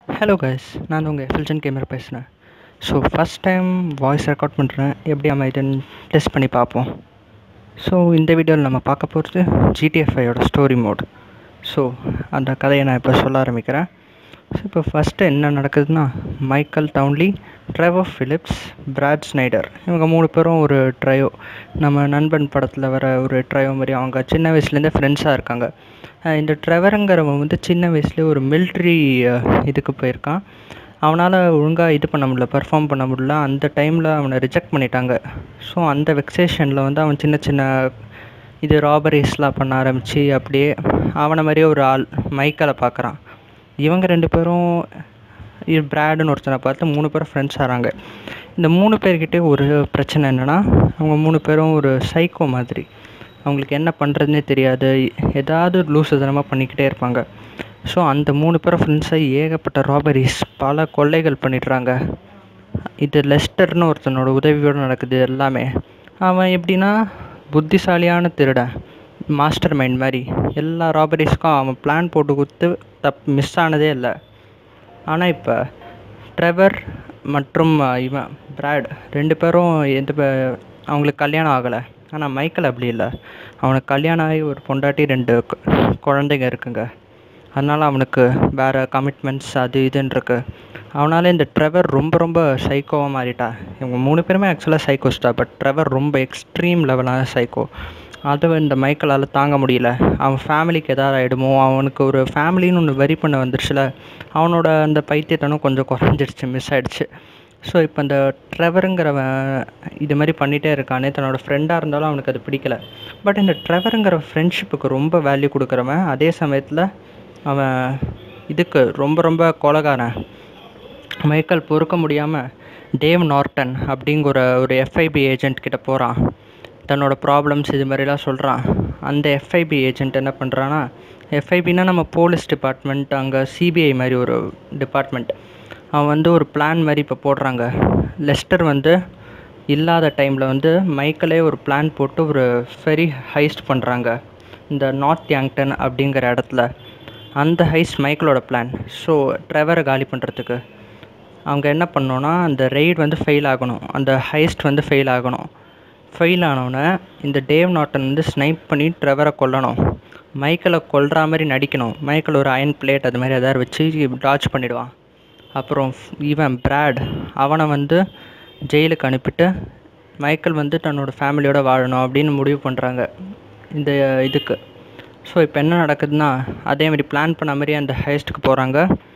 hello guys நான் உங்கள் எஃபில்ஜன் கேமரா பேசுகிறேன் so first time voice record பண்ணுறேன் எப்படி நம்ம இதுன்னு டெஸ்ட் பண்ணி பார்ப்போம் ஸோ இந்த வீடியோவில் நம்ம பார்க்க போகிறது ஜிடிஎஃப்ஐயோட ஸ்டோரி மோட் ஸோ அந்த கதையை நான் இப்போ சொல்ல ஆரம்பிக்கிறேன் ஸோ இப்போ ஃபஸ்ட்டு என்ன நடக்குதுன்னா Michael Townley Trevor Philips Brad Snider இவங்க மூணு பேரும் ஒரு ட்ரையோ நம்ம நண்பன் படத்தில் வர ஒரு ட்ரையோ மாதிரி அவங்க சின்ன வயசுலேருந்தே ஃப்ரெண்ட்ஸாக இருக்காங்க அஹ் இந்த ட்ரெவருங்கிறவன் வந்து சின்ன வயசுலேயே ஒரு மிலிட்ரி இதுக்கு போயிருக்கான் அவனால் ஒழுங்காக இது பண்ண முடியல பெர்ஃபார்ம் பண்ண முடியல அந்த டைமில் அவனை ரிஜெக்ட் பண்ணிட்டாங்க ஸோ அந்த வெக்ஸேஷனில் வந்து அவன் சின்ன சின்ன இது ராபரிஸ்லாம் பண்ண ஆரம்பித்து அப்படியே அவனை மாதிரியே ஒரு ஆள் மைக்கேலை பார்க்குறான் இவங்க ரெண்டு பேரும் இது பிராடுன்னு ஒருத்தனை பார்த்து மூணு பேரும் ஃப்ரெண்ட்ஸ் ஆகிறாங்க இந்த மூணு பேர்கிட்டே ஒரு பிரச்சனை என்னென்னா அவங்க மூணு பேரும் ஒரு சைக்கோ மாதிரி அவங்களுக்கு என்ன பண்ணுறதுனே தெரியாது ஏதாவது லூசுதனமாக பண்ணிக்கிட்டே இருப்பாங்க ஸோ அந்த மூணு பேரும் ஃப்ரெண்ட்ஸாக ஏகப்பட்ட ராபரிஸ் பல கொள்ளைகள் பண்ணிடுறாங்க இது லெஸ்டர்னு ஒருத்தனோட உதவியோடு நடக்குது எல்லாமே அவன் எப்படின்னா புத்திசாலியான திருடன் மாஸ்டர் மைண்ட் மாதிரி எல்லா ராபரிஸ்க்கும் அவன் பிளான் போட்டு கொடுத்து தப் மிஸ் ஆனதே இல்லை ஆனால் இப்போ ட்ரெவர் மற்றும் இவன் பிராட் ரெண்டு பேரும் எந்த பே- அவங்களுக்கு கல்யாணம் ஆகலை ஆனால் மைக்கேல் அப்படி இல்லை அவனுக்கு கல்யாணம் ஆகி ஒரு பொண்டாட்டி ரெண்டு கு- குழந்தைங்க இருக்குங்க அதனால் அவனுக்கு வேறு கமிட்மெண்ட்ஸ் அது இதுன்னு இருக்கு அவனால இந்த ட்ரெவர் ரொம்ப ரொம்ப சைக்கோவாக மாறிட்டா இவங்க மூணு பேருமே ஆக்சுவலாக சைக்கோஸ்டா பட் ட்ரெவர் ரொம்ப எக்ஸ்ட்ரீம் லெவலான சைக்கோ அதை இந்த மைக்கேலால் தாங்க முடியல அவன் ஃபேமிலிக்கு எதாவது ஆகிடுமோ அவனுக்கு ஒரு ஃபேமிலின்னு ஒன்று வெரி பண்ண வந்துருச்சுல அவனோட அந்த பைத்தியத்தனம் கொஞ்சம் குறைஞ்சிருச்சு மிஸ் ஆயிடுச்சு ஸோ இப்போ இந்த ட்ரெவருங்கிறவன் இது மாதிரி பண்ணிகிட்டே இருக்கானே தன்னோட ஃப்ரெண்டாக இருந்தாலும் அவனுக்கு அது பிடிக்கல பட் இந்த ட்ரெவருங்கிற ஃப்ரெண்ட்ஷிப்புக்கு ரொம்ப வேல்யூ கொடுக்குறவன் அதே சமயத்தில் அவன் இதுக்கு ரொம்ப ரொம்ப கொலகாரன் மைக்கேல் பொறுக்க முடியாமல் டேவ் நார்டன் அப்படிங்கிற ஒரு எஃப்ஐபி ஏஜென்ட் கிட்ட போகிறான் தன்னோட ப்ராப்ளம்ஸ் இது மாதிரிலாம் சொல்கிறான் அந்த எஃப்ஐபி ஏஜென்ட் என்ன பண்ணுறான்னா எஃப்ஐபின்னா நம்ம போலீஸ் டிபார்ட்மெண்ட் அங்கே சிபிஐ மாதிரி ஒரு டிபார்ட்மெண்ட் அவன் வந்து ஒரு பிளான் மாதிரி இப்போ போடுறாங்க லெஸ்டர் வந்து இல்லாத டைமில் வந்து மைக்கேலே ஒரு பிளான் போட்டு ஒரு ஃபெரி ஹைஸ்ட் பண்ணுறாங்க இந்த நார்த் யாங்டன் அப்படிங்கிற இடத்துல அந்த ஹைஸ்ட் மைக்கேலோட பிளான் ஸோ ட்ரெவரை காலி பண்ணுறதுக்கு அவங்க என்ன பண்ணோன்னா அந்த ரெய்ட் வந்து ஃபெயில் ஆகணும் அந்த ஹைஸ்ட் வந்து ஃபெயில் ஆகணும் ஃபெயில் ஆனோடனே இந்த டேவ் நாட்டன் வந்து ஸ்னைப் பண்ணி ட்ரெவரை கொல்லணும் மைக்கேலை கொல்ற மாதிரி நடிக்கணும் மைக்கேல் ஒரு அயன் பிளேட் அது மாதிரி எதாவது வச்சு டாச் பண்ணிடுவான் அப்புறம் இவன் பிராட் அவனை வந்து ஜெயிலுக்கு அனுப்பிட்டு மைக்கேல் வந்து தன்னோட ஃபேமிலியோட வாழணும் அப்படின்னு முடிவு பண்ணுறாங்க இந்த இதுக்கு ஸோ இப்போ என்ன நடக்குதுன்னா அதே மாதிரி பிளான் பண்ண மாதிரி அந்த ஹைஸ்ட்டுக்கு போகிறாங்க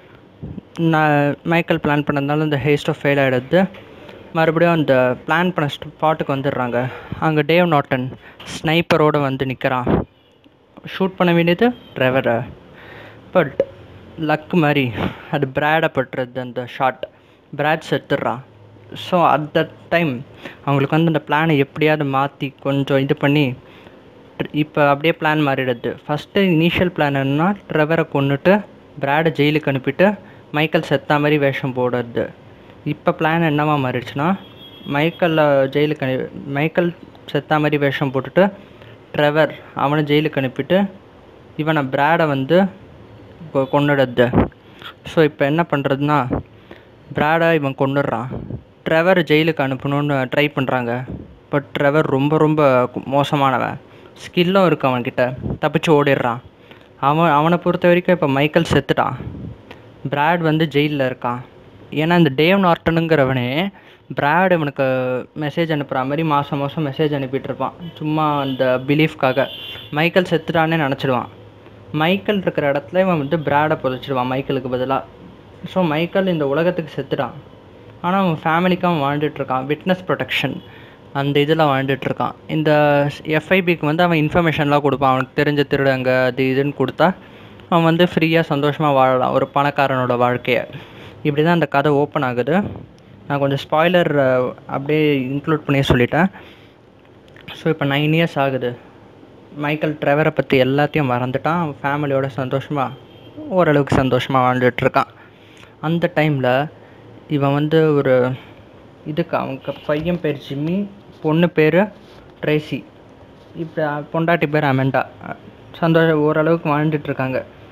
நான் மைக்கேல் பிளான் பண்ணதுனால இந்த ஹேஸ்ட்டோ ஃபெயில் ஆகிடுது மறுபடியும் அந்த பிளான் பண்ண ஸ்பாட்டுக்கு வந்துடுறாங்க அங்கே டேவ் நாட்டன் ஸ்னைப்பரோடு வந்து நிற்கிறான் ஷூட் பண்ண வேண்டியது ட்ரெவரை பட் லக் மாதிரி அது பிராடை பட்டுறது அந்த ஷாட் பிராட் செத்துடுறான் ஸோ அட் தட் டைம் அவங்களுக்கு வந்து அந்த பிளானை எப்படியாவது மாற்றி கொஞ்சம் இது பண்ணி இப்போ அப்படியே பிளான் மாறிடுது ஃபஸ்ட்டு இனிஷியல் பிளான் என்னன்னா ட்ரெவரை கொண்டுட்டு பிராடை ஜெயிலுக்கு அனுப்பிட்டு மைக்கேல் செத்தா மாதிரி வேஷம் போடுறது இப்போ பிளான் என்னவா மாறிடுச்சுன்னா மைக்கேல் ஜெயிலுக்கு அனு மைக்கேல் செத்தா மாதிரி வேஷம் போட்டுட்டு ட்ரெவர் அவனை ஜெயிலுக்கு அனுப்பிட்டு இவனை பிராடை வந்து கொ- கொன்னுடுறது ஸோ இப்போ என்ன பண்ணுறதுன்னா பிராடை இவன் கொண்டுடுறான் ட்ரெவர் ஜெயிலுக்கு அனுப்பணும்னு ட்ரை பண்ணுறாங்க பட் ட்ரெவர் ரொம்ப ரொம்ப கு- மோசமானவன் ஸ்கில்லும் இருக்கு அவன்கிட்ட தப்பிச்சு ஓடிடுறான் அவன் அவனை பொறுத்த வரைக்கும் இப்போ மைக்கேல் செத்துட்டான் பிராட் வந்து ஜெயிலில் இருக்கான் ஏன்னா இந்த டேவ் நார்ட்டனுங்கிறவனே பிராட் இவனுக்கு மெசேஜ் அனுப்புகிற மாதிரி மாதம் மாதம் மெசேஜ் அனுப்பிட்டு இருப்பான் சும்மா அந்த பிலீஃப்காக மைக்கேல் செத்துட்டானே நினச்சிடுவான் மைக்கேல் இருக்கிற இடத்துல இவன் வந்து பிராடை புதைச்சிடுவான் மைக்கேலுக்கு பதிலாக ஸோ மைக்கேல் இந்த உலகத்துக்கு செத்துட்டான் ஆனால் அவன் ஃபேமிலிக்கு அவன் வாழ்ந்துட்டு இருக்கான் விட்னஸ் ப்ரொடெக்ஷன் அந்த இதில் வாழ்ந்துட்டு இருக்கான் இந்த எஃப்ஐபிக்கு வந்து அவன் இன்ஃபர்மேஷன்லாம் கொடுப்பான் அவனுக்கு தெரிஞ்ச திருடங்க அது இதுன்னு கொடுத்தா அவன் வந்து ஃப்ரீயாக சந்தோஷமாக வாழலாம் ஒரு பணக்காரனோட வாழ்க்கையை இப்படி தான் அந்த கதை ஓப்பன் ஆகுது நான் கொஞ்சம் ஸ்பாய்லர் அப்படியே இன்க்ளூட் பண்ணியே சொல்லிட்டேன் ஸோ இப்போ நைன் இயர்ஸ் ஆகுது மைக்கேல் ட்ரெவரை பற்றி எல்லாத்தையும் மறந்துட்டான் அவன் ஃபேமிலியோட சந்தோஷமாக ஓரளவுக்கு சந்தோஷமாக வாழ்ந்துட்டு இருக்கான் அந்த டைமில் இவன் வந்து ஒரு இதுக்கு அவங்க பையன் பேர் ஜிம்மி பொண்ணு பேர் ட்ரேசி இப்போ பொண்டாட்டி பேர் அமெண்டா சந்தோஷம் ஓரளவுக்கு வாழ்ந்துட்டு இருக்காங்க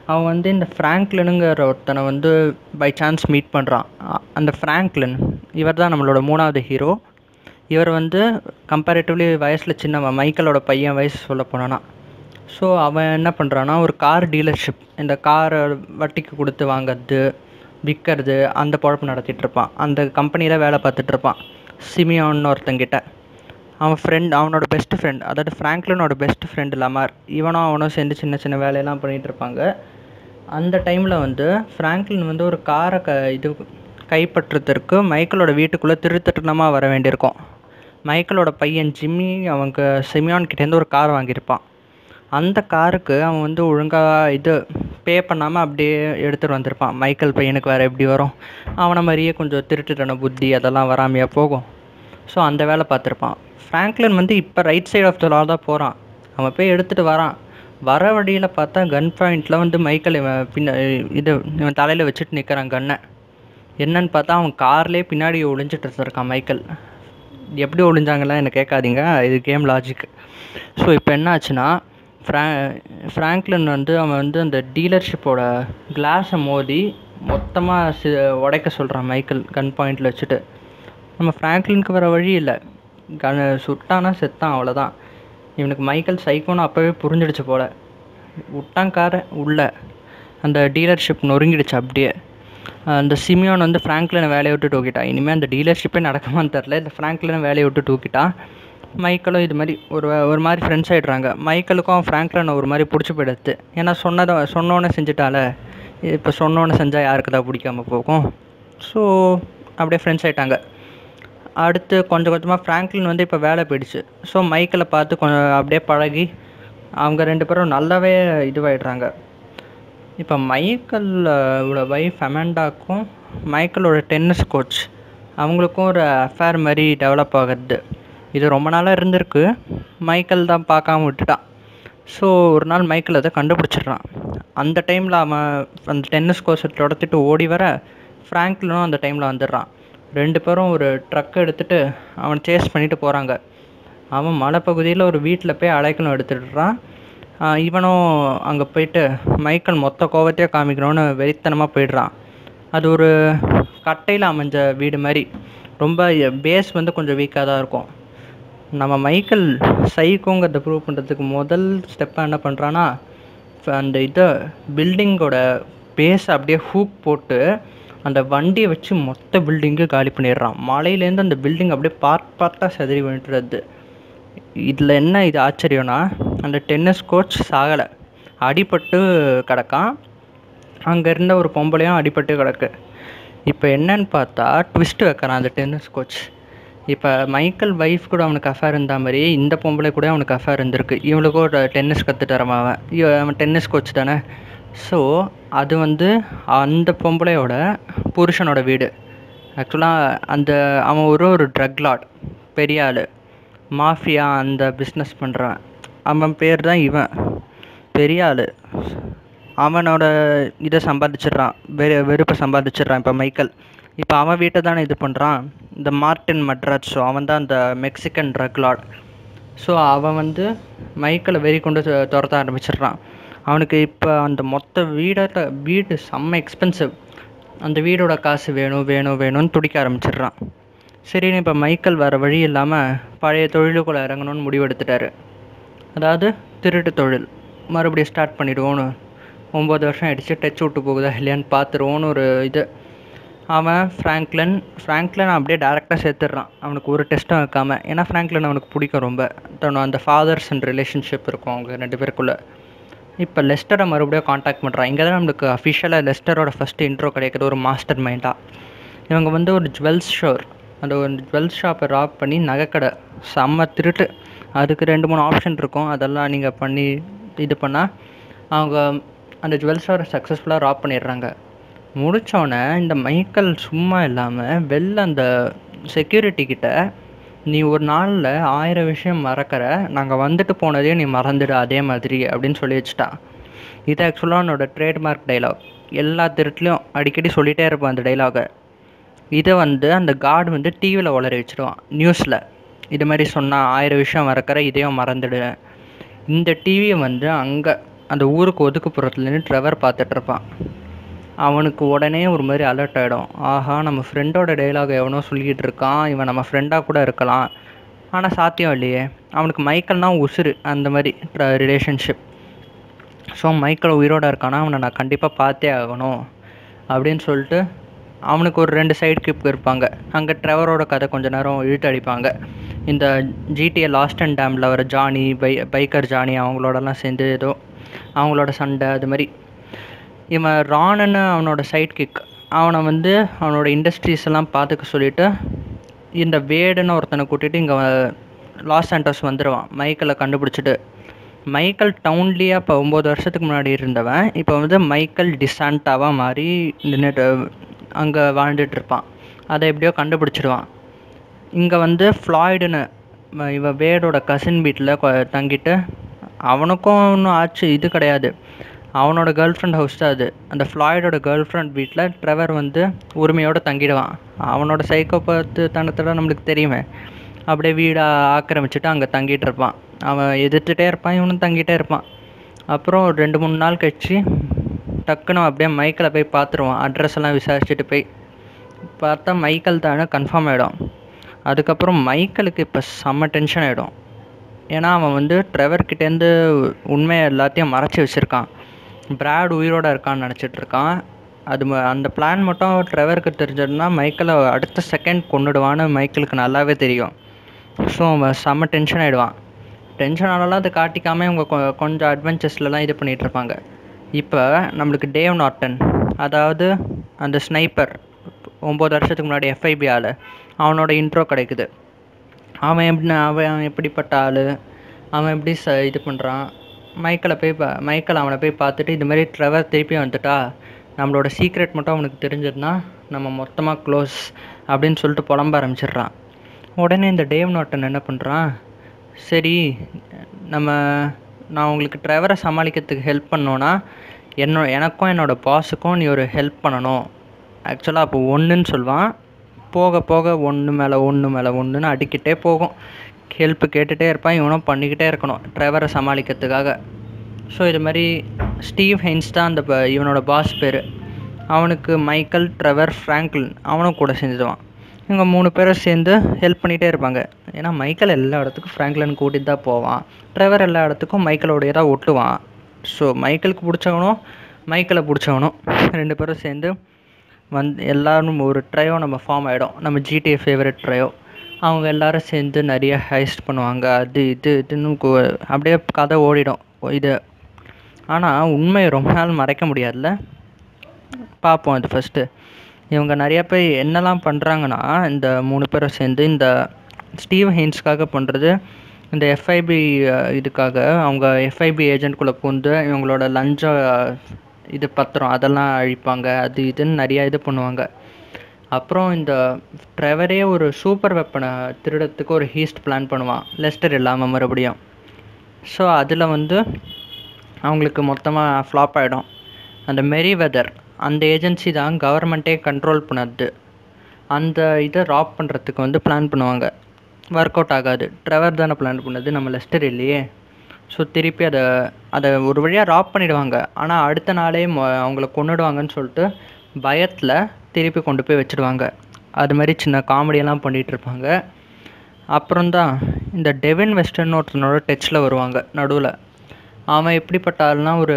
அவன் வந்து இந்த ஃப்ராங்க்லினுங்கிற ஒருத்தனை வந்து பை சான்ஸ் மீட் பண்ணுறான் அந்த ஃப்ராங்க்லின் இவர் தான் நம்மளோட மூணாவது ஹீரோ இவர் வந்து கம்பேரிட்டிவ்லி வயசில் சின்னவன் மைக்கேலோட பையன் வயசு சொல்ல போனான்னா ஸோ அவன் என்ன பண்ணுறான்னா ஒரு கார் டீலர்ஷிப் இந்த காரை வட்டிக்கு கொடுத்து வாங்கிறது விற்கிறது அந்த பொழப்பு நடத்திட்டு இருப்பான் அந்த கம்பெனியில் வேலை பார்த்துட்டு இருப்பான் சிமியான்னு ஒருத்தங்கிட்ட அவன் ஃப்ரெண்ட் அவனோட பெஸ்ட் ஃப்ரெண்ட் அதாவது ஃப்ராங்க்லினோட பெஸ்ட் ஃப்ரெண்ட் லமார் இவனும் அவனும் சேர்ந்து சின்ன சின்ன வேலையெல்லாம் பண்ணிகிட்டு இருப்பாங்க அந்த டைமில் வந்து ஃப்ராங்க்லின் வந்து ஒரு காரை க இது கைப்பற்றுறதுக்கு மைக்கேலோட வீட்டுக்குள்ளே திருத்தட்டனமாக வர வேண்டியிருக்கும் மைக்கேலோட பையன் ஜிம்மி அவங்க சிமியான் கிட்டேருந்து ஒரு கார் வாங்கியிருப்பான் அந்த காருக்கு அவன் வந்து ஒழுங்காக இது பே பண்ணாமல் அப்படியே எடுத்துகிட்டு வந்திருப்பான் மைக்கேல் பையனுக்கு வேறு எப்படி வரும் அவனை மாதிரியே கொஞ்சம் திருட்டுத்தன புத்தி அதெல்லாம் வராமையாக போகும் ஸோ அந்த வேலை பார்த்துருப்பான் ஃப்ராங்க்லின் வந்து இப்போ right side of the law தான் போகிறான் அவன் போய் எடுத்துகிட்டு வரான் வர வழியில் பார்த்தா கன் பாயிண்டில் வந்து மைக்கேல் இவன் பின்ன இது இவன் தலையில் வச்சுட்டு நிற்கிறான் கன்னை என்னன்னு பார்த்தா அவன் கார்லேயே பின்னாடி ஒளிஞ்சிட்டு இருந்திருக்கான் மைக்கேல் எப்படி ஒளிஞ்சாங்கலாம் எனக்கு கேட்காதீங்க இது கேம் லாஜிக் ஸோ இப்போ என்ன ஆச்சுன்னா ஃப்ரா ஃப்ராங்க்லின் வந்து அவன் வந்து அந்த டீலர்ஷிப்போட கிளாஸை மோதி மொத்தமாக சி உடைக்க சொல்கிறான் மைக்கேல் கன் பாயிண்டில் வச்சுட்டு நம்ம ஃப்ராங்க்லினுக்கு வர வழி இல்லை கன் சுட்டானா செத்தான் அவ்வளோதான் இவனுக்கு மைக்கேல் சைக்கோன்னு அப்போவே புரிஞ்சிடுச்சு போல் விட்டான் காரை உள்ள அந்த டீலர்ஷிப் நொறுங்கிடுச்சு அப்படியே அந்த சிமியோன் வந்து ஃப்ராங்க்லினை வேலையை விட்டு தூக்கிட்டான் இனிமேல் அந்த டீலர்ஷிப்பே நடக்குமான்னு தெரில இந்த ஃப்ராங்க்லினை வேலையை விட்டு தூக்கிட்டான் மைக்கேலும் இது மாதிரி ஒரு ஒரு மாதிரி ஃப்ரெண்ட்ஸ் ஆகிடுறாங்க மைக்கேலுக்கும் ஃப்ராங்க்லினை ஒரு மாதிரி பிடிச்சி போயிடுது ஏன்னா சொன்னதை சொன்னோன்னே செஞ்சுட்டால இப்போ சொன்னோன்னே செஞ்சால் யாருக்கு தான் பிடிக்காம போகும் ஸோ அப்படியே ஃப்ரெண்ட்ஸ் ஆகிட்டாங்க அடுத்து கொஞ்சம் கொஞ்சமாக ஃப்ராங்க்லின் வந்து இப்போ வேலை போயிடுச்சு ஸோ மைக்கேலை பார்த்து கொஞ்சம் அப்படியே பழகி அவங்க ரெண்டு பேரும் நல்லாவே இதுவாகிடுறாங்க இப்போ மைக்கேலோட ஒய்ஃப் அமெண்டாக்கும் மைக்கேலோட டென்னிஸ் கோச் அவங்களுக்கும் ஒரு அஃபேர் மாதிரி டெவலப் ஆகுது இது ரொம்ப நாளாக இருந்திருக்கு மைக்கேல் தான் பார்க்காம விட்டுட்டான் ஸோ ஒரு நாள் மைக்கேல் அதை கண்டுபிடிச்சிடுறான் அந்த டைமில் அவன் அந்த டென்னிஸ் கோர்ஸை தொடர்த்துட்டு ஓடி வர ஃப்ராங்க்லினும் அந்த டைமில் வந்துடுறான் ரெண்டு பேரும் ஒரு ட்ரக் எடுத்துகிட்டு அவன் சேஸ் பண்ணிட்டு போகிறாங்க அவன் மலைப்பகுதியில் ஒரு வீட்டில் போய் அழைக்கணும் எடுத்துடுறான் இவனும் அங்கே போயிட்டு மைக்கேல் மொத்த கோவத்தையே காமிக்கணும்னு வெறித்தனமாக போயிடுறான் அது ஒரு கட்டையில் அமைஞ்ச வீடு மாதிரி ரொம்ப பேஸ் வந்து கொஞ்சம் வீக்காக தான் இருக்கும் நம்ம மைக்கேல் சைக்கோங்கிறத ப்ரூவ் பண்ணுறதுக்கு முதல் ஸ்டெப்பாக என்ன பண்ணுறான்னா அந்த இதை பில்டிங்கோட பேஸை அப்படியே ஹூக் போட்டு அந்த வண்டியை வச்சு மொத்த பில்டிங்கு காலி பண்ணிடுறான் மலையிலேருந்து அந்த பில்டிங் அப்படியே பார்ட் பார்ட்டாக செதறி விட்டுறது இதில் என்ன இது ஆச்சரியம்னா அந்த டென்னிஸ் கோச் சாகலை அடிபட்டு கிடக்கான் அங்கே இருந்த ஒரு பொம்பளையும் அடிபட்டு கிடக்கு இப்போ என்னன்னு பார்த்தா ட்விஸ்ட் வைக்கிறான் அந்த டென்னிஸ் கோச் இப்போ மைக்கேல் ஒய்ஃப் கூட அவனுக்கு அஃபேர் இருந்த மாதிரி இந்த பொம்பளை கூட அவனுக்கு அஃபேர் இருந்திருக்கு இவனுக்கும் ஒரு டென்னிஸ் கற்றுட்டு தரவன் அவன் இவ- அவன் டென்னிஸ் கோச் தானே ஸோ அது வந்து அந்த பொம்பளையோட புருஷனோட வீடு ஆக்சுவலாக அந்த அவன் ஒரு ஒரு ட்ரக் லாட் பெரிய ஆள் மாஃபியா அந்த பிஸ்னஸ் பண்ணுறவன் அவன் பேர் தான் இவன் பெரிய ஆள் அவனோட இதை சம்பாதிச்சிடுறான் வெறு வெறுப்பை சம்பாதிச்சிடுறான் இப்போ மைக்கேல் இப்போ அவன் வீட்டை தானே இது பண்ணுறான் இந்த மார்டின் மட்ராட்ஸோ அவன் தான் அந்த மெக்சிகன் ட்ரக் லார்ட் ஸோ அவன் வந்து மைக்கேலை வெறி கொண்டு து- துரத்த ஆரம்பிச்சிடுறான் அவனுக்கு இப்போ அந்த மொத்த வீட வீடு செம்ம எக்ஸ்பென்சிவ் அந்த வீடோட காசு வேணும் வேணும் வேணும்னு துடிக்க ஆரம்பிச்சிடுறான் சரின்னு இப்போ மைக்கேல் வேறு வழி இல்லாமல் பழைய தொழிலுக்குள்ளே இறங்கணும்னு முடிவெடுத்துட்டாரு அதாவது திருட்டு தொழில் மறுபடியும் ஸ்டார்ட் பண்ணிடுவோன்னு ஒம்பது வருஷம் ஆயிடுச்சு டச் விட்டு போகுதா இல்லையான்னு பார்த்துருவோன்னு ஒரு இது அவன் ஃப்ராங்க்லின் ஃப்ராங்க்லின் அப்படியே டேரெக்டாக சேர்த்துடுறான் அவனுக்கு ஒரு டெஸ்ட்டும் வைக்காம ஏன்னா ஃப்ராங்க்லின் அவனுக்கு பிடிக்கும் ரொம்ப தன்னோட அந்த ஃபாதர்ஸ் அண்ட் ரிலேஷன்ஷிப் இருக்கும் அவங்க ரெண்டு பேருக்குள்ளே இப்போ லெஸ்டரை மறுபடியும் காண்டாக்ட் பண்ணுறான் இங்கே தான் நம்மளுக்கு அஃபிஷியலாக லெஸ்டரோட ஃபஸ்ட்டு இன்ட்ரோ கிடைக்குது ஒரு மாஸ்டர் மைண்டாக இவங்க வந்து ஒரு ஜுவல்ஸ் ஷோர் அந்த ஒரு ஜுவல்ஸ் ஷாப்பை ராப் பண்ணி நகைக்கடை செம்ம திருட்டு அதுக்கு ரெண்டு மூணு ஆப்ஷன் இருக்கும் அதெல்லாம் நீங்கள் பண்ணி இது பண்ணால் அவங்க அந்த ஜுவல் ஸ்டோரை சக்ஸஸ்ஃபுல்லாக ராப் பண்ணிடுறாங்க முடித்தோடனே இந்த மைக்கேல் சும்மா இல்லாமல் வெளில அந்த செக்யூரிட்டி கிட்ட நீ ஒரு நாளில் ஆயிரம் விஷயம் மறக்கிற நாங்கள் வந்துட்டு போனதையும் நீ மறந்துடு அதே மாதிரி அப்படின்னு சொல்லி வச்சுட்டான் இது ஆக்சுவலாக என்னோட ட்ரேட்மார்க் டைலாக் எல்லா திருட்டுலையும் அடிக்கடி சொல்லிகிட்டே இருப்பேன் அந்த டைலாகை இதை வந்து அந்த கார்டு வந்து டிவியில் உளறி வச்சிடுவான் நியூஸில் இது மாதிரி சொன்னால் ஆயிரம் விஷயம் மறக்கிற இதையும் மறந்துடு இந்த டிவியை வந்து அங்கே அந்த ஊருக்கு ஒதுக்குப்புறத்துலேருந்து ட்ரெவர் பார்த்துட்ருப்பான் அவனுக்கு உடனே ஒரு மாதிரி அலர்ட் ஆகிடும் ஆஹா நம்ம ஃப்ரெண்டோட டைலாக் எவனோ சொல்லிக்கிட்டு இருக்கான் இவன் நம்ம ஃப்ரெண்டாக கூட இருக்கலாம் ஆனால் சாத்தியம் இல்லையே அவனுக்கு மைக்கேல்னா உசுறு அந்த மாதிரி ரிலேஷன்ஷிப் ஸோ மைக்கேல் உயிரோட இருக்கானா அவனை நான் கண்டிப்பாக பார்த்தே ஆகணும் அப்படின்னு சொல்லிட்டு அவனுக்கு ஒரு ரெண்டு சைடு கிப் இருப்பாங்க அங்கே ட்ரெவரோட கதை கொஞ்ச நேரம் இழுத்து அடிப்பாங்க இந்த ஜிடிஏ லாஸ்ட் அண்ட் டேமில் வர ஜானி பை பைக்கர் ஜானி அவங்களோடலாம் சேர்ந்து ஏதோ அவங்களோட சண்டை அது மாதிரி இவன் ராணன்னு அவனோட சைட் கிக் அவனை வந்து அவனோட இண்டஸ்ட்ரீஸ் எல்லாம் பார்த்துக்க சொல்லிவிட்டு இந்த வேடுன்னு ஒருத்தனை கூட்டிகிட்டு இங்கே லாஸ் ஆண்டர்ஸ் வந்துடுவான் மைக்கேலை கண்டுபிடிச்சிட்டு மைக்கேல் டவுன்லேயே இப்போ ஒம்பது வருஷத்துக்கு முன்னாடி இருந்தவன் இப்போ வந்து மைக்கேல் டிசாண்டாவாக மாறி நின்றுட்டு அங்கே வாழ்ந்துட்டுருப்பான் அதை எப்படியோ கண்டுபிடிச்சிடுவான் இங்கே வந்து ஃப்ளாய்டுன்னு இவன் வேடோட கசின் வீட்டில் தங்கிட்டு அவனுக்கும் ஒன்றும் ஆச்சு இது கிடையாது அவனோட கேர்ள் ஃப்ரெண்ட் ஹவுஸ் தான் அது அந்த ஃப்ளாய்டோட கேர்ள் ஃப்ரெண்ட் வீட்டில் ட்ரெவர் வந்து உரிமையோடு தங்கிடுவான் அவனோட சைக்கோபாத்து தனத்தில் நம்மளுக்கு தெரியுமே அப்படியே வீடை ஆக்கிரமிச்சுட்டு அங்கே தங்கிட்டு இருப்பான் அவன் எதிர்த்துட்டே இருப்பான் இவனும் தங்கிட்டே இருப்பான் அப்புறம் ஒரு ரெண்டு மூணு நாள் கழிச்சு டக்குன்னு அப்படியே மைக்கில் போய் பார்த்துருவான் அட்ரஸ் எல்லாம் விசாரிச்சுட்டு போய் பார்த்தா மைக்கேல் தானே கன்ஃபார்ம் ஆகிடும் அதுக்கப்புறம் மைக்கேலுக்கு இப்போ செம்ம டென்ஷன் ஆகிடும் ஏன்னா அவன் வந்து ட்ரெவர்கிட்டேருந்து உண்மையை எல்லாத்தையும் மறைச்சி வச்சுருக்கான் பிராட் உயிரோடு இருக்கான்னு நினச்சிட்டு இருக்கான் அது ம- அந்த பிளான் மட்டும் ட்ரெவருக்கு தெரிஞ்சதுன்னா மைக்கேலை அடுத்த செகண்ட் கொண்டுடுவான்னு மைக்கேலுக்கு நல்லாவே தெரியும் ஸோ அவன் செம்ம டென்ஷன் ஆகிடுவான் டென்ஷன் ஆனாலும் அதை காட்டிக்காமல் இவங்க கொ- கொஞ்சம் அட்வென்ச்சர்ஸ்லலாம் இது பண்ணிகிட்டு இருப்பாங்க இப்போ நம்மளுக்கு டேவ் நார்டன் அதாவது அந்த ஸ்னைப்பர் ஒம்பது வருஷத்துக்கு முன்னாடி எஃப்ஐபி ஆள் அவனோட இன்ட்ரோ கிடைக்குது அவன் எப்படி அவன் எப்படிப்பட்ட ஆள் அவன் எப்படி ச இது பண்ணுறான் மைக்கேலை போய் பா மைக்கேல் அவனை போய் பார்த்துட்டு இது மாதிரி ட்ரெவர் திருப்பி வந்துட்டா நம்மளோட சீக்ரெட் மட்டும் அவனுக்கு தெரிஞ்சதுன்னா நம்ம மொத்தமாக க்ளோஸ் அப்படின்னு சொல்லிட்டு புலம்ப ஆரம்பிச்சிடுறான் உடனே இந்த டேவ் நாட்டன் என்ன பண்ணுறான் சரி நம்ம நான் உங்களுக்கு ட்ரெவரை சமாளிக்கிறதுக்கு ஹெல்ப் பண்ணோன்னா என்னோ எனக்கும் என்னோடய பாஸுக்கும் நீ ஒரு ஹெல்ப் பண்ணணும் ஆக்சுவலாக அப்போ ஒன்றுன்னு சொல்லுவான் போக போக ஒன்று மேலே ஒன்று மேலே ஒன்றுன்னு அடிக்கிட்டே போகும் ஹெல்ப்பு கேட்டுகிட்டே இருப்பான் இவனும் பண்ணிக்கிட்டே இருக்கணும் ட்ரெவரை சமாளிக்கிறதுக்காக ஸோ இது மாதிரி ஸ்டீவ் ஹெயின்ஸ் தான் அந்த ப- இவனோட பாஸ் பேர் அவனுக்கு மைக்கேல் ட்ரெவர் ஃப்ராங்க்லின் அவனும் கூட செஞ்சுடுவான் இவங்க மூணு பேரும் சேர்ந்து ஹெல்ப் பண்ணிகிட்டே இருப்பாங்க ஏன்னா மைக்கேல் எல்லா இடத்துக்கும் ஃப்ராங்க்லின் கூட்டிகிட்டு தான் போவான் ட்ரெவர் எல்லா இடத்துக்கும் மைக்கேலோடைய தான் ஒட்டுவான் ஸோ மைக்கேலுக்கு பிடிச்சவனும் மைக்கேலை பிடிச்சவனும் ரெண்டு பேரும் சேர்ந்து வந்து எல்லாரும் ஒரு ட்ரையோ நம்ம ஃபார்ம் ஆகிடும் நம்ம ஜிடிஏ ஃபேவரட் ட்ரையோ அவங்க எல்லாரும் சேர்ந்து நிறைய ஹைஸ்ட் பண்ணுவாங்க அது இது இதுன்னு கு- அப்படியே கதை ஓடிடும் இது ஆனால் உண்மையை ரொம்ப நாள் மறைக்க முடியாதுல்ல பார்ப்போம் இது ஃபஸ்ட்டு இவங்க நிறைய பேர் என்னெல்லாம் பண்ணுறாங்கன்னா இந்த மூணு பேரும் சேர்ந்து இந்த ஸ்டீவ் ஹெயின்ஸ்க்காக பண்ணுறது இந்த எஃப்ஐபி இதுக்காக அவங்க எஃப்ஐபி ஏஜென்ட்குள்ளே பூந்து இவங்களோட லஞ்ச இது பத்திரம் அதெல்லாம் அழிப்பாங்க அது இதுன்னு நிறையா இது பண்ணுவாங்க அப்புறம் இந்த ட்ரெவரே ஒரு சூப்பர் வெப்பனை திருடத்துக்கு ஒரு ஹீஸ்ட் பிளான் பண்ணுவான் லெஸ்டர் இல்லாமல் மறுபடியும் ஸோ அதில் வந்து அவங்களுக்கு மொத்தமாக ஃப்ளாப் ஆகிடும் அந்த மெரி வெதர் அந்த ஏஜென்சி தான் கவர்மெண்ட்டே கண்ட்ரோல் பண்ணது அந்த இதை ராப் பண்ணுறதுக்கு வந்து பிளான் பண்ணுவாங்க ஒர்க் அவுட் ஆகாது ட்ரெவர் தானே பிளான் பண்ணது நம்ம லெஸ்டர் இல்லையே ஸோ திருப்பி அதை அதை ஒரு வழியாக ராப் பண்ணிடுவாங்க ஆனால் அடுத்த நாளே மொ- அவங்கள கொன்னுடுவாங்கன்னு சொல்லிட்டு பயத்தில் திருப்பி கொண்டு போய் வச்சிடுவாங்க அது மாதிரி சின்ன காமெடியெல்லாம் பண்ணிகிட்டு இருப்பாங்க அப்புறம்தான் இந்த டெவின் வெஸ்டர்ன் ஒருத்தனோட டச்சில் வருவாங்க நடுவில் அவன் எப்படிப்பட்ட ஆள்னா ஒரு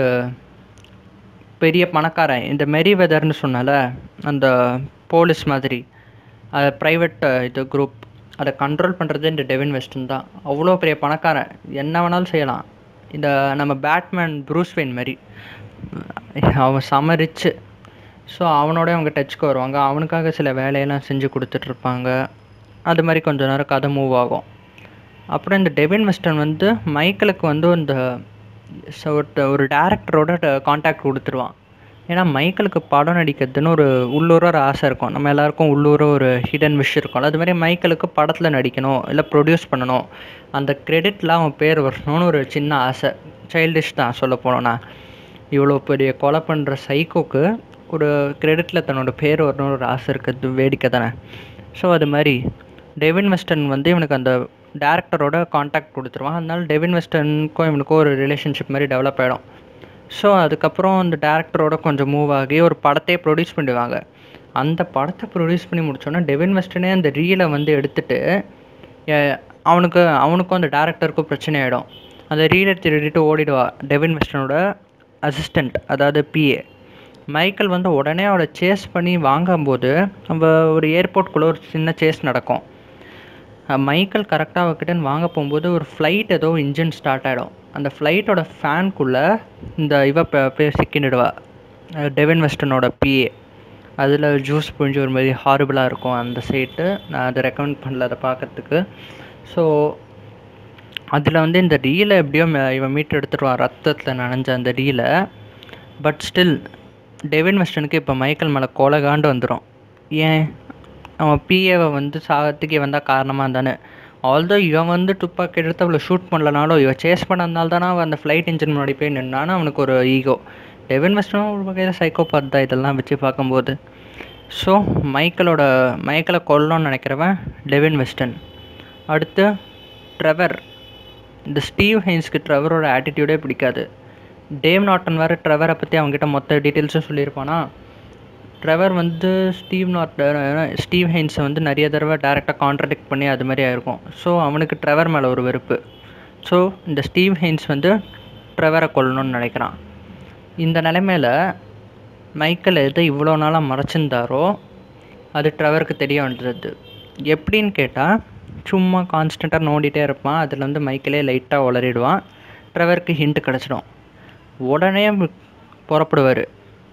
பெரிய பணக்காரன் இந்த மெரி வெதர்னு சொன்னால அந்த போலீஸ் மாதிரி அது ப்ரைவேட் இது குரூப் அதை கண்ட்ரோல் பண்ணுறது இந்த டெவின் வெஸ்டன் தான் அவ்வளோ பெரிய பணக்காரன் என்ன வேணாலும் செய்யலாம் இந்த நம்ம பேட்மேன் ப்ரூஸ் வெயின் மாதிரி அவன் செம ரிச்சு ஸோ அவனோட அவங்க டச்சுக்கு வருவாங்க அவனுக்காக சில வேலையெல்லாம் செஞ்சு கொடுத்துட்ருப்பாங்க அது மாதிரி கொஞ்ச நேரம் கதை மூவ் ஆகும் அப்புறம் இந்த டெவின் வெஸ்டன் வந்து மைக்கேலுக்கு வந்து இந்த ச- ஒருத்த- ஒரு டேரக்டரோட காண்டாக்ட் கொடுத்துருவான் ஏன்னா மைக்கேலுக்கு படம் நடிக்கிறதுன்னு ஒரு உள்ளூர ஒரு ஆசை இருக்கும் நம்ம எல்லாருக்கும் உள்ளூர ஒரு ஹிடன் விஷ் இருக்கும்ல அது மாதிரி மைக்கேலுக்கு படத்தில் நடிக்கணும் இல்லை ப்ரொடியூஸ் பண்ணணும் அந்த கிரெடிட்டில் அவன் பேர் வரணும்னு ஒரு சின்ன ஆசை சைல்டிஷ் தான் சொல்ல போனோன்னா இவ்வளோ பெரிய கொலை பண்ணுற சைக்கோக்கு ஒரு கிரெடிட்டில் தன்னோட பேர் வரணும்னு ஒரு ஆசை இருக்கிறது வேடிக்கை தானே ஸோ அது மாதிரி டெவின் வெஸ்டன் வந்து இவனுக்கு அந்த டேரக்டரோட காண்டாக்ட் கொடுத்துருவான் அதனால டெவின் வெஸ்டனுக்கும் இவனுக்கும் ஒரு ரிலேஷன்ஷிப் மாதிரி டெவலப் ஆகிடும் ஸோ அதுக்கப்புறம் அந்த டேரக்டரோட கொஞ்சம் மூவ் ஆகி ஒரு படத்தையே ப்ரொடியூஸ் பண்ணுவாங்க அந்த படத்தை ப்ரொடியூஸ் பண்ணி முடிச்சோன்னா டெவின் வெஸ்டனே அந்த ரீலை வந்து எடுத்துட்டு அஹ், அவனுக்கு அவனுக்கும் அந்த டேரக்டருக்கும் பிரச்சனை ஆகிடும் அந்த ரீலை திருடிட்டு ஓடிடுவா டெவின் வெஸ்டனோட அசிஸ்டண்ட் அதாவது பிஏ மைக்கேல் வந்து உடனே அவளை சேஸ் பண்ணி வாங்கும்போது நம்ம ஒரு ஏர்போர்ட்குள்ளே ஒரு சின்ன சேஸ் நடக்கும் அஹ் மைக்கேல் கரெக்டாக அவகிட்ட வாங்க போகும்போது ஒரு ஃப்ளைட் ஏதோ இன்ஜின் ஸ்டார்ட் ஆகிடும் அந்த ஃப்ளைட்டோட ஃபேனுக்குள்ளே இந்த இவ ப- போய் சிக்கிடுவா அஹ் டெவின் வெஸ்டனோட பிஏ அதில் ஜூஸ் புழிஞ்சு ஒரு மாதிரி ஹாரிபிளாக இருக்கும் அந்த சைட்டு நான் அதை ரெக்கமெண்ட் பண்ணல அதை பார்க்கறதுக்கு ஸோ அதில் வந்து இந்த ரீலை எப்படியோ ம- இவன் மீட்டு எடுத்துருவான் ரத்தத்தில் நனைஞ்ச அந்த ரீலை பட் ஸ்டில் டெவின் வெஸ்டனுக்கு இப்போ மைக்கேல் மேலே கொலகாண்டு வந்துடும் ஏன் அவன் பிஏவை வந்து சாகத்துக்கு இவன் தான் காரணமாக இருந்தானே ஆல்தோ இவன் வந்து துப்பாக்கி எடுத்து அவளை ஷூட் பண்ணலனாலும் இவன் சேஸ் பண்ணதுனால தானே அவன் அந்த ஃப்ளைட் இன்ஜின் முன்னாடி போய் நின்னான்னு அவனுக்கு ஒரு ஈகோ டெவின் வெஸ்டனும் ஒரு வகையில் சைக்கோபாத் தான் இதெல்லாம் வச்சு பார்க்கும்போது ஸோ மைக்கேலோட மைக்கேலை கொல்லணும்னு நினைக்கிறவன் டெவின் வெஸ்டன் அடுத்து ட்ரெவர் இந்த ஸ்டீவ் ஹெயின்ஸ்க்கு ட்ரெவரோட ஆட்டிடியூடே பிடிக்காது டேவ் நாட்டன் வேறு ட்ரெவரை பற்றி அவங்ககிட்ட மொத்த டீட்டெயில்ஸும் சொல்லியிருப்பானா ட்ரெவர் வந்து ஸ்டீவ் நாட் ஸ்டீவ் ஹெயின்ஸை வந்து நிறைய தடவை டேரெக்டாக கான்ட்ரடிக்ட் பண்ணி அது மாதிரி ஆயிருக்கும் ஸோ அவனுக்கு ட்ரெவர் மேலே ஒரு வெறுப்பு ஸோ இந்த ஸ்டீவ் ஹெயின்ஸ் வந்து ட்ரெவரை கொல்லணும்னு நினைக்கிறான் இந்த நிலைமையில் மைக்கேல் எதை இவ்வளோ நாளாக மறைச்சிருந்தாரோ அது ட்ரெவருக்கு தெரிய வந்தது எப்படின்னு கேட்டால் சும்மா கான்ஸ்டண்ட்டாக நோண்டிகிட்டே இருப்பான் அதில் வந்து மைக்கேலே லைட்டாக உளறிடுவான் ட்ரெவருக்கு ஹிண்ட் கிடச்சிடும் உடனே புறப்படுவார்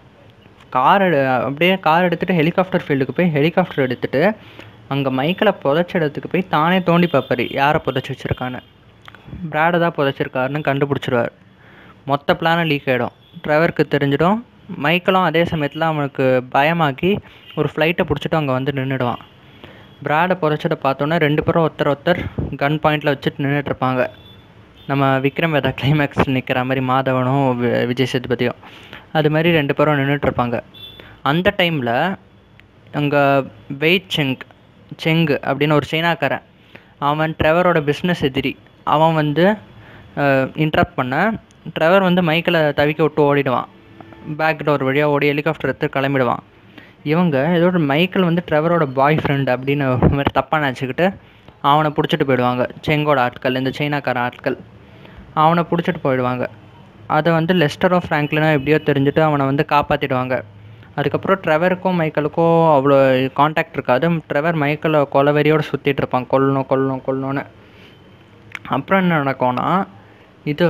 கார் அப்படியே கார் எடுத்துகிட்டு ஹெலிகாப்டர் ஃபீல்டுக்கு போய் ஹெலிகாப்டர் எடுத்துகிட்டு அங்கே மைக்கில் புதைச்ச இடத்துக்கு போய் தானே தோண்டி பார்ப்பாரு யாரை புதைச்சி வச்சுருக்கான்னு பிராடை தான் புதைச்சிருக்காருன்னு கண்டுபிடிச்சிருவார் மொத்த பிளானும் லீக் ஆகிடும் டிரைவருக்கு தெரிஞ்சிடும் மைக்கேலும் அதே சமயத்தில் அவனுக்கு பயமாக்கி ஒரு ஃப்ளைட்டை பிடிச்சிட்டு அங்கே வந்து நின்றுடுவான் பிராடை புதைச்சதை பார்த்தோன்னே ரெண்டு பேரும் ஒருத்தர் ஒருத்தர் கன் பாயிண்டில் வச்சுட்டு நின்றுட்டு இருப்பாங்க நம்ம விக்ரம் வேதா கிளைமேக்ஸ் நிற்கிற மாதிரி மாதவனும் வி- விஜய் சேதுபதியும் அது மாதிரி ரெண்டு பேரும் நின்றுட்டு இருப்பாங்க அந்த டைமில் அங்கே வெயிட் செங் செங்கு அப்படின்னு ஒரு சைனாக்காரன் அவன் ட்ரெவரோட பிஸ்னஸ் எதிரி அவன் வந்து இன்ட்ரப்ட் பண்ண ட்ரெவர் வந்து மைக்கில் தவிக்க விட்டு ஓடிடுவான் பேக் டோர் வழியாக ஓடி ஹெலிகாப்டர் எடுத்து கிளம்பிடுவான் இவங்க ஏதோ ஒரு மைக்கேல் வந்து ட்ரெவரோட பாய் ஃப்ரெண்ட் அப்படின்னு ஒரு மாதிரி தப்பாக நினச்சிக்கிட்டு அவனை பிடிச்சிட்டு போயிடுவாங்க செங்கோட ஆட்கள் இந்த சைனாக்கார ஆட்கள் அவனை பிடிச்சிட்டு போயிடுவாங்க அதை வந்து லெஸ்டரோ ஃப்ராங்க்லினோ எப்படியோ தெரிஞ்சுட்டு அவனை வந்து காப்பாற்றிடுவாங்க அதுக்கப்புறம் ட்ரெவருக்கும் மைக்கேலுக்கும் அவ்வளோ காண்டாக்ட் இருக்காது ட்ரெவர் மைக்கேலை கொலவெறியோடு சுற்றிட்டு இருப்பான் கொல்லணும் கொல்லணும் கொல்லணும்னு அப்புறம் என்ன நடக்கும்னா இது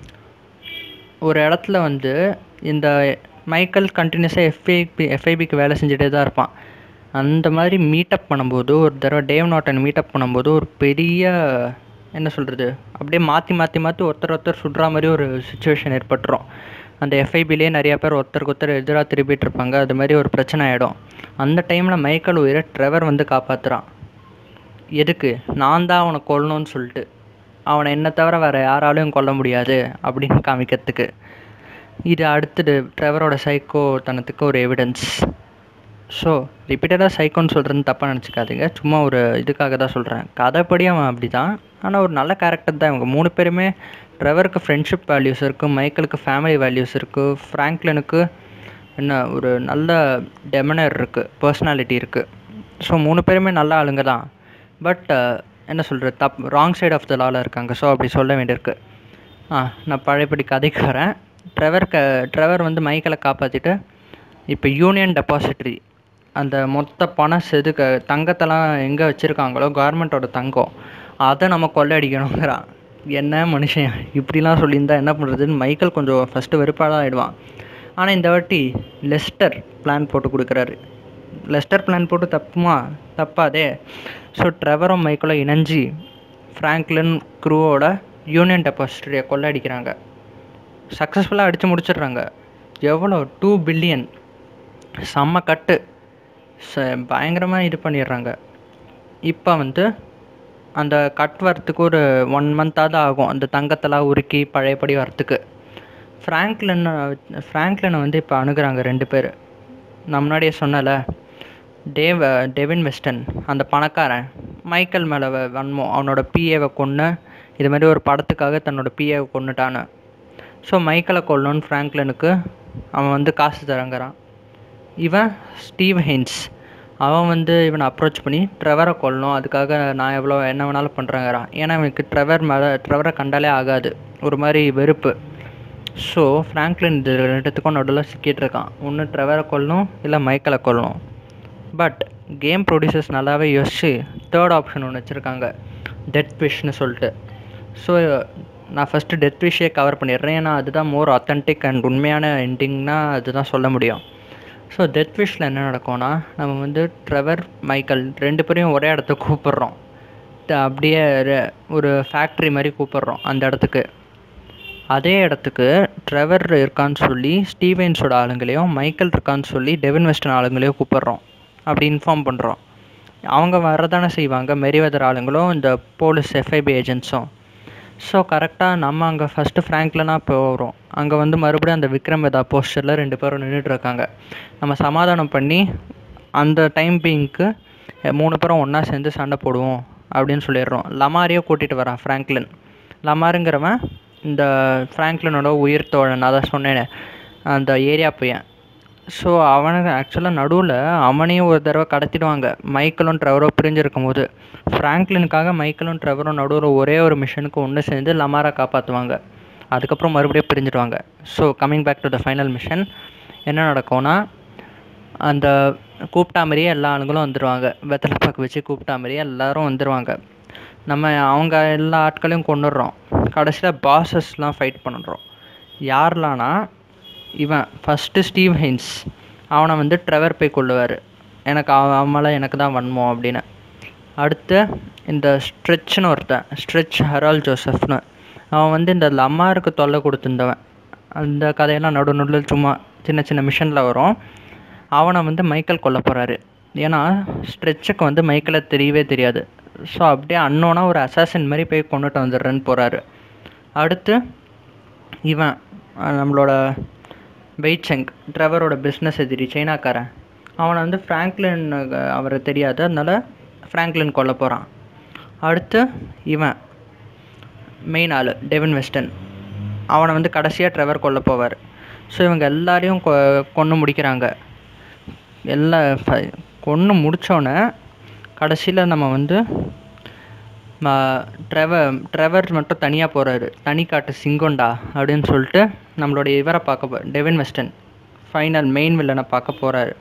ஒரு இடத்துல வந்து இந்த மைக்கேல் கண்டினியூஸாக எஃப்ஐபி எஃப்ஐபிக்கு வேலை செஞ்சுட்டே தான் இருப்பான் அந்த மாதிரி மீட்டப் பண்ணும்போது ஒரு தடவை டேவ் நாட்டன் மீட்டப் பண்ணும்போது ஒரு பெரிய என்ன சொல்கிறது அப்படியே மாற்றி மாற்றி மாற்றி ஒருத்தர் ஒருத்தர் சுடுற மாதிரி ஒரு சுச்சுவேஷன் ஏற்பட்டுரும் அந்த எஃப்ஐபிலே நிறைய பேர் ஒருத்தருக்கு ஒருத்தர் எதிராக திருப்பிட்டு இருப்பாங்க அது மாதிரி ஒரு பிரச்சனை ஆகிடும் அந்த டைமில் மைக்கேல் உயிரை ட்ரெவர் வந்து காப்பாற்றுறான் எதுக்கு நான் தான் அவனை கொல்லணும்னு சொல்லிட்டு அவனை என்ன தவிர வேறு யாராலையும் கொல்ல முடியாது அப்படின்னு காமிக்கிறதுக்கு இது அடுத்தது ட்ரெவரோட சைக்கோ தனத்துக்கு ஒரு எவிடன்ஸ் ஸோ ரிப்பீட்டடாக சைக்கோன்னு சொல்கிறேன்னு தப்பாக நினச்சிக்காதீங்க சும்மா ஒரு இதுக்காக தான் சொல்கிறேன் கதைப்படி அவன் அப்படி தான் ஆனால் ஒரு நல்ல கேரக்டர் தான் இவங்க மூணு பேருமே ட்ரெவருக்கு ஃப்ரெண்ட்ஷிப் வேல்யூஸ் இருக்குது மைக்கேலுக்கு ஃபேமிலி வேல்யூஸ் இருக்குது ஃப்ராங்க்லினுக்கு என்ன ஒரு நல்ல டெமனர் இருக்குது பர்சனாலிட்டி இருக்குது ஸோ மூணு பேருமே நல்ல ஆளுங்க தான் பட் என்ன சொல்கிறது தப் ராங் சைடு ஆஃப் த லாவில் இருக்காங்க ஸோ அப்படி சொல்ல வேண்டியிருக்கு ஆ நான் பழையபடி கதைக்கு வரேன் ட்ரெவர் க ட்ரெவர் வந்து மைக்கேலை காப்பாற்றிட்டு இப்போ யூனியன் டெபாசிட்ரி அந்த மொத்த பணம் செதுக்க தங்கத்தெல்லாம் எங்கே வச்சுருக்காங்களோ கவர்மெண்ட்டோட தங்கம் அதை நம்ம கொள்ளையடிக்கணுங்கிறான் என்ன மனுஷன் இப்படிலாம் சொல்லியிருந்தா என்ன பண்ணுறதுன்னு மைக்கேல் கொஞ்சம் ஃபஸ்ட்டு வெறுப்பாக தான் ஆகிடுவான் ஆனால் இந்த வாட்டி லெஸ்டர் பிளான் போட்டு கொடுக்குறாரு லெஸ்டர் பிளான் போட்டு தப்புமா தப்பாதே ஸோ ட்ரெவரும் மைக்கேலும் இணைஞ்சி ஃப்ராங்க்லின் க்ரூவோட யூனியன் டெபாசிட்டரியை கொள்ளையடிக்கிறாங்க சக்ஸஸ்ஃபுல்லாக அடித்து முடிச்சிடுறாங்க எவ்வளோ டூ பில்லியன் செம்ம கட்டு ச பயங்கரமாக இது பண்ணிடுறாங்க இப்போ வந்து அந்த கட் வரத்துக்கு ஒரு ஒன் மந்த்தாவது ஆகும் அந்த தங்கத்தெல்லாம் உருக்கி பழையபடி வரத்துக்கு ஃப்ராங்க்லின் ஃப்ராங்க்லினை வந்து இப்போ அணுகுறாங்க ரெண்டு பேர் நான் முன்னாடியே சொன்னல டேவ் டெவின் வெஸ்டன் அந்த பணக்காரன் மைக்கேல் மேலே வன்மம் அவனோட பிஏவை கொன்று இது மாதிரி ஒரு படத்துக்காக தன்னோட பிஏவை கொண்டுட்டான்னு ஸோ மைக்கேலை கொல்லணும்னு ஃப்ராங்க்லினுக்கு அவன் வந்து காசு தரங்கிறான் இவன் ஸ்டீவ் ஹெயின்ஸ் அவன் வந்து இவனை அப்ரோச் பண்ணி ட்ரெவரை கொல்லணும் அதுக்காக நான் எவ்வளோ என்ன வேணாலும் பண்ணுறேங்கிறான் ஏன்னா இவனுக்கு ட்ரெவர் மேலே ட்ரெவரை கண்டாலே ஆகாது ஒரு மாதிரி வெறுப்பு ஸோ ஃப்ராங்க்லின் இது ரெண்டுத்துக்கும் நடுவில் சிக்கிட்டு இருக்கான் ஒன்று ட்ரெவரை கொல்லணும் இல்லை மைக்கேலை கொல்லணும் பட் கேம் ப்ரொடியூசர்ஸ் நல்லாவே யோசிச்சு தேர்ட் ஆப்ஷன் ஒன்று வச்சுருக்காங்க டெத் ஃபிஷ்னு சொல்லிட்டு ஸோ நான் ஃபஸ்ட்டு டெத் விஷே கவர் பண்ணிடுறேன் ஏன்னா அதுதான் மோர் அத்தன்டிக் அண்ட் உண்மையான எண்டிங்னா அதுதான் சொல்ல முடியும் ஸோ டெத் ஃபிஷ்ஷில் என்ன நடக்கும்னா நம்ம வந்து ட்ரெவர் மைக்கேல் ரெண்டு பேரையும் ஒரே இடத்துக்கு கூப்பிட்றோம் அப்படியே ஒரு ஃபேக்ட்ரி மாதிரி கூப்பிட்றோம் அந்த இடத்துக்கு அதே இடத்துக்கு ட்ரெவர் இருக்கான்னு சொல்லி ஸ்டீவென்ஸோட ஆளுங்களையும் மைக்கேல் இருக்கான்னு சொல்லி டெவின் வெஸ்டன் ஆளுங்களையும் கூப்பிட்றோம் அப்படி இன்ஃபார்ம் பண்ணுறோம் அவங்க வரதானே செய்வாங்க மெரிவெதர் ஆளுங்களும் இந்த போலீஸ் எஃப்ஐபி ஏஜென்ட்ஸும் ஸோ கரெக்டாக நம்ம அங்கே ஃபஸ்ட்டு ஃப்ராங்க்லனாக போகிறோம் அங்கே வந்து மறுபடியும் அந்த விக்ரம் வேதா போஸ்டரில் ரெண்டு பேரும் நின்றுட்டு இருக்காங்க நம்ம சமாதானம் பண்ணி அந்த டைம் பீங்க்கு மூணு பேரும் ஒன்றா சேர்ந்து சண்டை போடுவோம் அப்படின்னு சொல்லிடுறோம் லமாரியை கூட்டிகிட்டு வரான் ஃப்ராங்க்லின் லமாருங்கிறவன் இந்த ஃப்ராங்க்லினோட உயிர் தோழன் அதான் சொன்னேனே அந்த ஏரியா பையன் ஸோ அவனுக்கு ஆக்சுவலாக நடுவில் அவனையும் ஒரு தடவை கடத்திடுவாங்க மைக்கேலும் ட்ரெவரும் பிரிஞ்சிருக்கும் போது ஃப்ராங்க்லினுக்காக மைக்கேலும் ட்ரெவரும் நடுவில் ஒரே ஒரு மிஷனுக்கு ஒன்று சேர்ந்து லமாரா காப்பாற்றுவாங்க அதுக்கப்புறம் மறுபடியும் பிரிஞ்சிடுவாங்க so coming back to the final mission என்ன நடக்கும்னா அந்த கூப்பிட்டா மாதிரியே எல்லா ஆளுங்களும் வந்துடுவாங்க வெத்தலை பாக்கு வச்சு கூப்பிட்டா மாதிரியே எல்லோரும் வந்துடுவாங்க நம்ம அவங்க எல்லா ஆட்களையும் கொண்டுடுறோம் கடைசியில் பாசஸ்லாம் ஃபைட் பண்ணுறோம் யாரெலாம்னா இவன் ஃபஸ்ட்டு ஸ்டீவ் ஹெயின்ஸ் அவனை வந்து ட்ரெவர் போய் கொள்ளுவார் எனக்கு அவன் அவன் எனக்கு தான் வன்மம் அப்படின்னு அடுத்து இந்த ஸ்ட்ரெச்னு ஒருத்தன் ஸ்ட்ரெச் ஹெரால் ஜோசப்னு அவன் வந்து இந்த லம்மாருக்கு தொல்லை கொடுத்துருந்தவன் அந்த கதையெல்லாம் நடு நடுவில் சும்மா சின்ன சின்ன மிஷனில் வரும் அவனை வந்து மைக்கேல் கொல்ல போகிறாரு ஏன்னா ஸ்ட்ரெச்சுக்கு வந்து மைக்கேலை தெரியவே தெரியாது ஸோ அப்படியே அன்னோனா ஒரு அசாசின் மாதிரி போய் கொண்டுட்டு வந்துடுறேன்னு போகிறாரு அடுத்து இவன் நம்மளோட வெயிட்செங் ட்ரெவரோட பிஸ்னஸ் எதிரி சைனாக்காரன் அவனை வந்து ஃப்ராங்க்லின் அவரை தெரியாது அதனால் ஃப்ராங்க்லின் கொல்ல போகிறான் அடுத்து இவன் மெயின் ஆள் டெவின் வெஸ்டன் அவனை வந்து கடைசியாக ட்ரெவர் கொல்ல போவார் ஸோ இவங்க எல்லாரையும் கொ கொன்று முடிக்கிறாங்க எல்லா கொன்று முடித்தோடனே கடைசியில் நம்ம வந்து ட்ரெவர் ட்ரெவர் மட்டும் தனியாக போகிறாரு தனி காட்டு சிங்கோண்டா அப்படின்னு சொல்லிட்டு நம்மளுடைய இவரை பார்க்க போ டெவின் வெஸ்டன் ஃபைனல் மெயின் வில்லனை பார்க்க போகிறாரு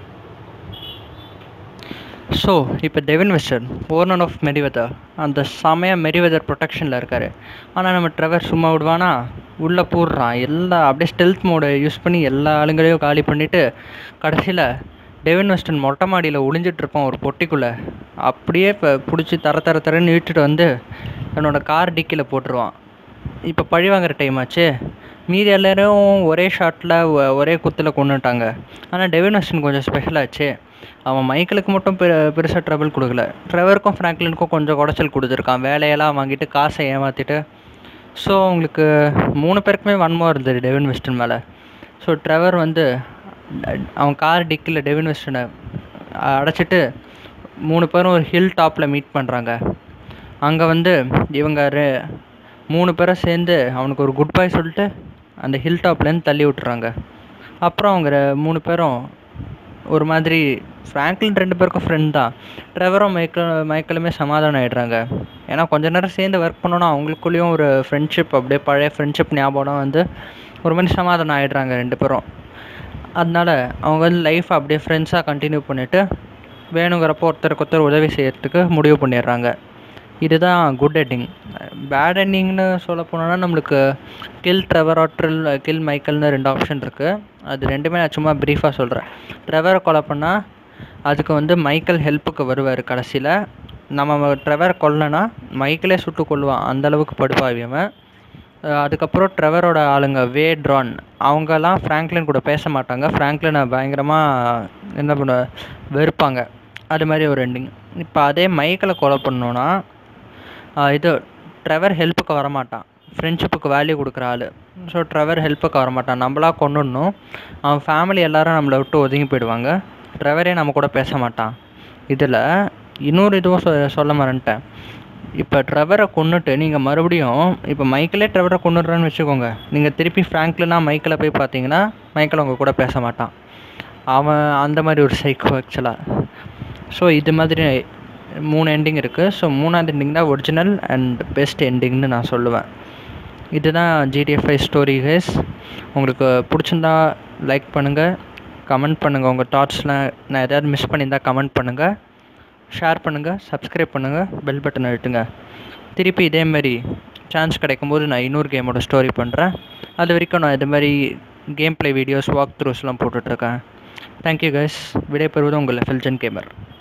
ஸோ இப்போ டெவின் வெஸ்டன் ஓர்னன் ஆஃப் மெரிவெதர் அந்த செமைய மெரிவெதர் ப்ரொடெக்ஷனில் இருக்கார் ஆனால் நம்ம ட்ரெவர் சும்மா விடுவானா உள்ளே போடுறான் எல்லா அப்படியே ஸ்டெல்த் மோடை யூஸ் பண்ணி எல்லா ஆளுங்களையும் காலி பண்ணிவிட்டு கடைசியில் டெவின் வெஸ்டன் மொட்டை மாடியில் ஒளிஞ்சிட்டு இருப்பான் ஒரு பொட்டிக்குள்ளே அப்படியே இப்போ பிடிச்சி தர தர தரன்னு இழுத்துட்டு வந்து தன்னோட கார் டிக்கியில் போட்டுருவான் இப்போ பழி வாங்குற டைம் ஆச்சு மீதி எல்லாரும் ஒரே ஷாட்டில் ஒரே குத்தில் கொண்டுட்டாங்க ஆனால் டெவின் வெஸ்டன் கொஞ்சம் ஸ்பெஷலாச்சு அவன் மைக்கேலுக்கு மட்டும் பெ பெருசாக ட்ரபிள் கொடுக்கல ட்ரெவருக்கும் ஃப்ராங்க்லினுக்கும் கொஞ்சம் குடைச்சல் கொடுத்துருக்கான் வேலையெல்லாம் வாங்கிட்டு காசை ஏமாற்றிட்டு ஸோ அவங்களுக்கு மூணு பேருக்குமே வன்மம் இருந்தது டெவின் வெஸ்டன் மேலே ஸோ ட்ரெவர் வந்து அவன் கார் டிக்கில் டெவின் வெஸ்டனை அடைச்சிட்டு மூணு பேரும் ஒரு ஹில் டாப்பில் மீட் பண்ணுறாங்க அங்கே வந்து இவங்க ரெ மூணு பேரும் சேர்ந்து அவனுக்கு ஒரு குட் பை சொல்லிட்டு அந்த ஹில் டாப்லேருந்து தள்ளி விட்டுறாங்க அப்புறம் அவங்க ரெ- மூணு பேரும் ஒரு மாதிரி ஃப்ராங்க்லின் ரெண்டு பேருக்கும் ஃப்ரெண்ட் தான் ட்ரெவரும் மைக்கேல் மைக்கேலுமே சமாதானம் ஆகிடுறாங்க ஏன்னா கொஞ்ச நேரம் சேர்ந்து ஒர்க் பண்ணோன்னா அவங்களுக்குள்ளேயும் ஒரு ஃப்ரெண்ட்ஷிப் அப்படியே பழைய ஃப்ரெண்ட்ஷிப் ஞாபகம் வந்து ஒரு மாதிரி சமாதானம் ஆகிடுறாங்க ரெண்டு பேரும் அதனால அவங்க வந்து லைஃப்பை அப்படியே ஃப்ரெண்ட்ஸாக கண்டினியூ பண்ணிவிட்டு வேணுங்கிறப்போ ஒருத்தருக்கு ஒருத்தர் உதவி செய்யறதுக்கு முடிவு பண்ணிடுறாங்க இதுதான் குட் எண்டிங் பேட் எண்டிங்னு சொல்ல போனோம்னா நம்மளுக்கு kill Trevor or drill kill மைக்கேல்னு ரெண்டு ஆப்ஷன் இருக்குது அது ரெண்டுமே நான் சும்மா ப்ரீஃபாக சொல்கிறேன் ட்ரெவரை கொலை பண்ணால் அதுக்கு வந்து மைக்கேல் ஹெல்ப்புக்கு வருவார் கடைசியில் நம்ம ட்ரெவர் கொல்லனா மைக்கேலே சுட்டு கொள்வான் அந்த அளவுக்கு படுப்பாவியவன் அஹ் அதுக்கப்புறம் ட்ரெவரோட ஆளுங்க வே ட்ரான் அவங்கெல்லாம் ஃப்ராங்க்லின் கூட பேச மாட்டாங்க ஃப்ராங்க்லினை பயங்கரமாக என்ன பண்ண வெறுப்பாங்க அது மாதிரி ஒரு எண்டிங் இப்போ அதே மைக்கேலை கொலை பண்ணோன்னா ஆஹ் இது ட்ரெவர் ஹெல்ப்புக்கு வரமாட்டான் ஃப்ரெண்ட்ஷிப்புக்கு வேல்யூ கொடுக்குற ஆள் ஸோ ட்ரெவர் ஹெல்ப்புக்கு வரமாட்டான் நம்மளா கொண்டுடணும் அவன் ஃபேமிலி எல்லாரும் நம்மளை விட்டு ஒதுங்கி போயிடுவாங்க ட்ரெவரே நம்ம கூட பேச மாட்டான் இதில் இன்னொரு இதுவும் சொ சொல்ல மறந்துட்டேன் இப்போ ட்ரெவரை கொன்னுட்டு நீங்கள் மறுபடியும் இப்போ மைக்கிளே ட்ரெவரை கொண்டுடுறேன்னு வச்சுக்கோங்க நீங்கள் திருப்பி ஃப்ராங்க்லினா மைக்கில் போய் பார்த்தீங்கன்னா மைக்கில் உங்கள் கூட பேச மாட்டான் அவன் அந்த மாதிரி ஒரு சைக்கோ ஆக்சுவலாக ஸோ இது மாதிரி மூணு எண்டிங் இருக்குது ஸோ மூணாவது எண்டிங் தான் ஒரிஜினல் அண்ட் பெஸ்ட் எண்டிங்னு நான் சொல்லுவேன் இதுதான் ஜிடிஎஃப்ஐ ஸ்டோரி கைஸ் உங்களுக்கு பிடிச்சிருந்தா லைக் பண்ணுங்கள் கமெண்ட் பண்ணுங்கள் உங்கள் தாட்ஸ்லாம் நான் எதாவது மிஸ் பண்ணியிருந்தால் கமெண்ட் பண்ணுங்கள் ஷேர் பண்ணுங்கள் சப்ஸ்கிரைப் பண்ணுங்கள் பெல் பட்டன் அழுத்துங்க திருப்பி இதேமாரி சான்ஸ் கிடைக்கும்போது நான் இன்னொரு கேமோட ஸ்டோரி பண்ணுறேன் அது வரைக்கும் நான் இது மாதிரி கேம் ப்ளே வீடியோஸ் வாக் த்ரூஸ்லாம் போட்டுட்ருக்கேன் தேங்க்யூ கைஸ் விடைபெறுவது உங்கள் ஃபில்ஜன் கேமர்